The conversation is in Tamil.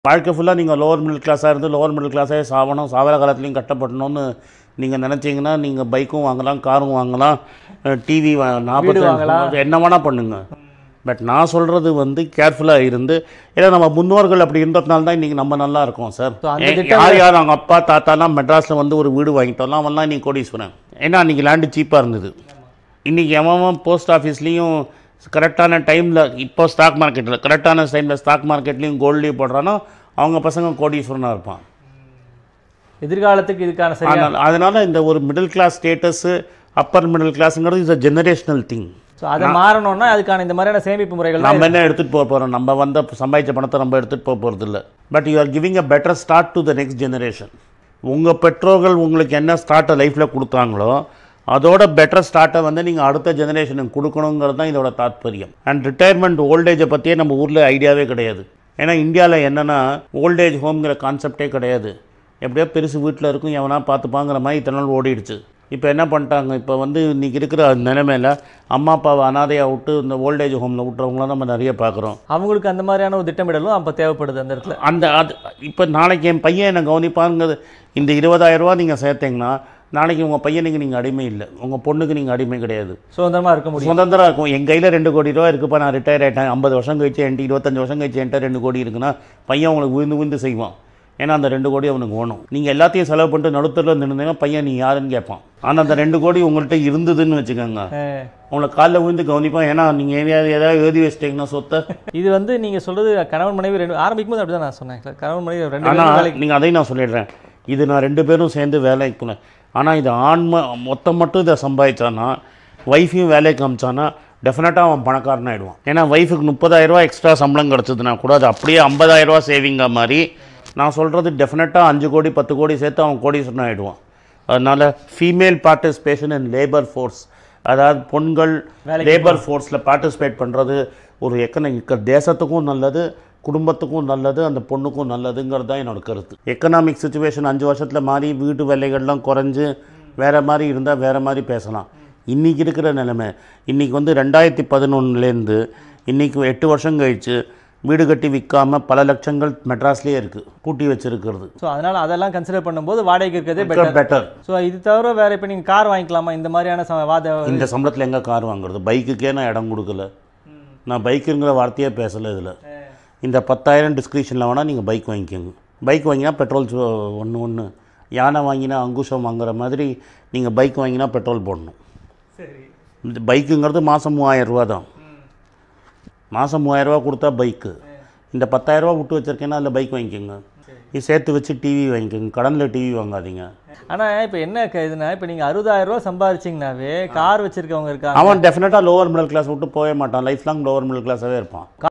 வாழ்க்கை ஃபுல்லாக நீங்கள் லோவர் மிடில் கிளாஸாக இருந்து லோவர் மிடில் கிளாஸாக சாவணும் சாவர காலத்துலேயும் கஷ்டப்படணும்னு நீங்கள் நினச்சிங்கன்னா நீங்கள் பைக்கும் வாங்கலாம் காரும் வாங்கலாம் டிவி நாற்பத்தி வாங்கலாம். என்ன வேணால் பண்ணுங்க பட் நான் சொல்கிறது வந்து கேர்ஃபுல்லாக இருந்து ஏன்னா நம்ம முன்னோர்கள் அப்படி இருந்ததுனால தான் இன்றைக்கி நம்ம நல்லா இருக்கோம் சார் So, அந்த ஏ- திட்டம் யார் யார் அவங்க அப்பா தாத்தாலாம் மெட்ராஸில் வந்து ஒரு வீடு வாங்கிட்டோம்லாம் அவன்லாம் இன்றைக்கி கோடீஸ்வரன் ஏன்னா அன்றைக்கி லேண்டு சீப்பாக இருந்தது இன்றைக்கி எவன் போஸ்ட் ஆஃபீஸ்லேயும் கரெக்டான டைமில் இப்போ ஸ்டாக் மார்க்கெட்டில் கரெக்டான டைமில் ஸ்டாக் மார்க்கெட்லேயும் கோல்ட்லேயும் போடுறானோ அவங்க பசங்க கோடீஸ்வரனாக இருப்பான் எதிர்காலத்துக்கு இதுக்கான சரியான அதனால் அதனால் இந்த ஒரு middle class status upper middle கிளாஸுங்கிறது is a generational thing so அதை மாறணும்னா அதுக்கான இந்த மாதிரியான சேமிப்பு முறைகள் நம்ம என்ன எடுத்துகிட்டு போக போகிறோம் நம்ம வந்த சம்பாதிச்ச பணத்தை நம்ம எடுத்துகிட்டு போக போகிறது இல்லை but you are giving a better start to the next generation உங்கள் பெற்றோர்கள் உங்களுக்கு என்ன ஸ்டார்ட்டை லைஃப்பில் கொடுத்தாங்களோ அதோட பெட்டர் ஸ்டார்ட்டை வந்து நீங்கள் அடுத்த ஜெனரேஷனுக்கு கொடுக்கணுங்கிறது தான் இதோட தாத்பரியம் அண்ட் ரிட்டையர்மெண்ட் ஓல்டேஜை பற்றியே நம்ம ஊரில் ஐடியாவே கிடையாது ஏன்னா இந்தியாவில் என்னென்னா ஓல்டேஜ் ஹோம்ங்கிற கான்செப்டே கிடையாது எப்படியோ பெருசு வீட்டில் இருக்கும் எவனா பார்த்துப்பாங்கிற மாதிரி இத்தனை நாள் ஓடிடுச்சு இப்போ என்ன பண்ணிட்டாங்க இப்போ வந்து இன்றைக்கி இருக்கிற நிலைமையில் அம்மா அப்பாவை அனாதையாக விட்டு இந்த ஓல்டேஜ் ஹோமில் விட்டுறவங்களாம் நம்ம நிறைய பார்க்குறோம் அவங்களுக்கு அந்த மாதிரியான ஒரு திட்டமிடலும் அப்போ தேவைப்படுது அந்த இடத்துல அந்த அது இப்போ நாளைக்கு என் பையன் என்னை கவனிப்பாங்கிறது இந்த இருபதாயிரரூவா நீங்கள் சேர்த்தீங்கன்னா நாளைக்கு உங்கள் பையனுக்கு நீங்கள் அடிமை இல்லை உங்கள் பொண்ணுக்கு நீங்கள் அடிமை கிடையாது சுதந்திரமா இருக்க முடியும் சுதந்திரம் இருக்கும் என் கையில் ரெண்டு கோடி ரூபா இருக்குப்பா நான் ரிட்டையர் ஆகிட்டேன் ஐம்பது வருஷம் கழிச்சு என்கிட்ட இருபத்தஞ்சு வருஷம் கழிச்சு என்கிட்ட ரெண்டு கோடி இருக்குன்னா பையன் உங்களுக்கு விழுந்து விழுந்து செய்வான் ஏன்னா அந்த ரெண்டு கோடி அவனுக்கு வேணும் நீங்கள் எல்லாத்தையும் செலவு பண்ணிட்டு நடுத்தரில் நின்றுந்தீங்கன்னா பையன் நீ யாருன்னு கேட்பான் ஆனால் அந்த ரெண்டு கோடி உங்கள்கிட்ட இருந்ததுன்னு வச்சுக்கோங்க அஹ், உங்களை காலில் விழுந்து கவனிப்பான் ஏன்னா நீங்கள் ஏதாவது ஏதாவது எழுதி வச்சிட்டிங்கன்னா சொத்தை இது வந்து நீங்க சொல்றது கணவன் மனைவி ரெண்டு ஆரம்பிக்கும் போது அப்படிதான் நான் சொன்னேன் கணவன் மனைவி ரெண்டு பேரும் ஆனால் வேலைக்கு நீங்கள் அதையும் நான் சொல்லிடுறேன் இது நான் ரெண்டு பேரும் சேர்ந்து வேலைக்கு ஆனால் இது ஆண்மை மொத்தம் மட்டும் இதை சம்பாதிச்சானா ஒய்ஃபையும் வேலைக்கு அமிச்சானா டெஃபினட்டாக அவன் பணக்காரன் ஆகிடுவான் ஏன்னா ஒய்ஃபுக்கு முப்பதாயிரரூவா எக்ஸ்ட்ரா சம்பளம் கிடச்சதுன்னா கூட அது அப்படியே ஐம்பதாயிரரூவா சேவிங்கா மாதிரி நான் சொல்கிறது டெஃபினட்டாக அஞ்சு கோடி பத்து கோடி சேர்த்து அவன் கோடீஸ்வரன் ஆகிடுவான் அதனால் female participation in labour force அதாவது பெண்கள் லேபர் ஃபோர்ஸில் பார்ட்டிசிபேட் பண்ணுறது ஒரு எக்கனாமிக் தேசத்துக்கும் நல்லது குடும்பத்துக்கும் நல்லது அந்த பொண்ணுக்கும் நல்லதுங்கிறது தான் என்னோட கருத்து எக்கனாமிக் சுச்சுவேஷன் அஞ்சு வருஷத்தில் மாறி வீட்டு வேலைகள்லாம் குறைஞ்சு வேறு மாதிரி இருந்தால் வேறு மாதிரி பேசலாம் இன்றைக்கி இருக்கிற நிலைமை இன்றைக்கி வந்து ரெண்டாயிரத்தி பதினொன்றுலேருந்து இன்றைக்கி எட்டு வருஷம் கழிச்சு வீடு கட்டி விற்காம பல லட்சங்கள் மெட்ராஸ்லேயே இருக்குது பூட்டி வச்சிருக்கிறது ஸோ அதனால அதெல்லாம் கன்சிடர் பண்ணும்போது வாடகைக்கு இருக்கிறதே பெட்டர் பெட்டர் ஸோ இது தவிர வேற இப்போ நீங்க கார் வாங்கிக்கலாமா இந்த மாதிரியான சம- வாத இந்த சம்பளத்தில் எங்கே கார் வாங்குறது பைக்குக்கே நான் இடம் கொடுக்கல நான் பைக்குங்கிற வார்த்தையே பேசலை இதில் இந்த பத்தாயிரம் டிஸ்கிரிப்ஷனில் வேணால் நீங்கள் பைக் வாங்கிக்கோங்க பைக் வாங்கினா பெட்ரோல் ஒன்று ஒன்று யானை வாங்கினா அங்குஷம் வாங்குற மாதிரி நீங்கள் பைக் வாங்கினா பெட்ரோல் போடணும் சரி இந்த பைக்குங்கிறது மாதம் மூவாயிரரூவா தான் மாதம் மூவாயிரரூவா கொடுத்தா பைக்கு இந்த பத்தாயிரரூவா விட்டு வச்சுருக்கேன்னா அதில் பைக் வாங்கிக்கோங்க இது சேர்த்து வச்சு டிவி வாங்கிக்கோங்க கடனில் டிவி வாங்காதீங்க ஆனா இப்போ என்ன க- இதுனா இப்போ நீங்க அறுபதாயிரம் ரூபாய் சம்பாரிச்சிங்கனாவே கார் வச்சிருக்கவங்க இருக்காங்க அவன் டெஃபினட்டாக லோவர் மிடில் கிளாஸ் விட்டு போகவே மாட்டான் லைஃப் லாங் லோவர் மிடில் கிளாஸாகவே இருப்பான்